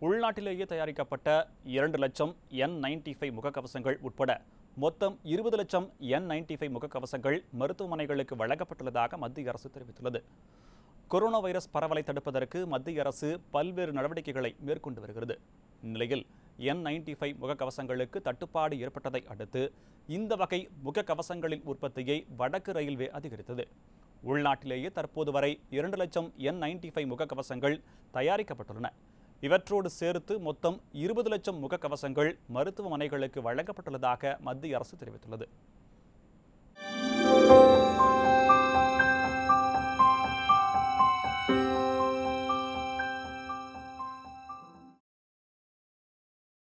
உள்நாட்டிலேயே தயாரிக்கப்பட்ட இரண்டு லட்சம் என் நைன்டி ஃபைவ் முகக்கவசங்கள் உட்பட மொத்தம் இருபது லட்சம் என் நைன்டி ஃபைவ் முகக்கவசங்கள் மருத்துவமனைகளுக்கு வழங்கப்பட்டுள்ளதாக மத்திய அரசு தெரிவித்துள்ளது கொரோனா வைரஸ் பரவலை தடுப்பதற்கு மத்திய அரசு பல்வேறு நடவடிக்கைகளை மேற்கொண்டு வருகிறது இந்நிலையில் என் நைன்டி ஃபைவ் முகக்கவசங்களுக்கு தட்டுப்பாடு ஏற்பட்டதை அடுத்து இந்த வகை முகக்கவசங்களின் உற்பத்தியை வடக்கு ரயில்வே அதிகரித்தது உள்நாட்டிலேயே தற்போது வரை இரண்டு லட்சம் என் நைன்டி ஃபைவ் முகக்கவசங்கள் தயாரிக்கப்பட்டுள்ளன இவற்றோடு சேர்த்து மொத்தம் இருபது லட்சம் முகக்கவசங்கள் மருத்துவமனைகளுக்கு வழங்கப்பட்டுள்ளதாக மத்திய அரசு தெரிவித்துள்ளது